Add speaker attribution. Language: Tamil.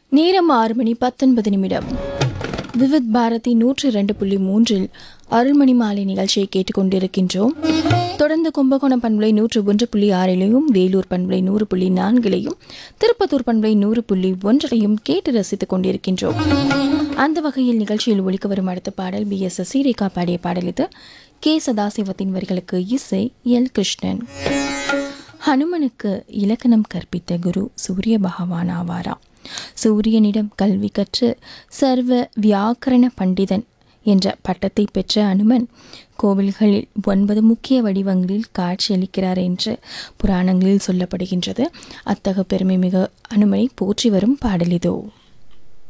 Speaker 1: நேரம் ஆறு மணி பத்தொன்பது நிமிடம் விவித் பாரதி நூற்று இரண்டு புள்ளி மூன்றில் அருள்மணி மாலை நிகழ்ச்சியை கேட்டுக்கொண்டிருக்கின்றோம் தொடர்ந்து கும்பகோணம் பண்பலை நூற்று ஒன்று புள்ளி ஆறிலையும் வேலூர் பண்பலை நூறு புள்ளி நான்கிலையும் திருப்பத்தூர் பண்பலை நூறு புள்ளி ஒன்றிலையும் கேட்டு ரசித்துக் கொண்டிருக்கின்றோம் அந்த வகையில் நிகழ்ச்சியில் ஒலிக்க வரும் அடுத்த பாடல் பி எஸ் சசிரேகா பாடிய பாடல் இது கே சதாசிவத்தின் வரிகளுக்கு இசை எல் கிருஷ்ணன் ஹனுமனுக்கு இலக்கணம் கற்பித்த குரு சூரிய பகவான் ஆவாராம் சூரியனிடம் கல்வி கற்று சர்வ வியாக்கரண பண்டிதன் என்ற பட்டத்தை பெற்ற அனுமன் கோவில்களில் ஒன்பது முக்கிய வடிவங்களில் காட்சியளிக்கிறார் என்று புராணங்களில் சொல்லப்படுகின்றது அத்தகு பெருமை மிக அனுமனை போற்றி வரும் பாடலிதோ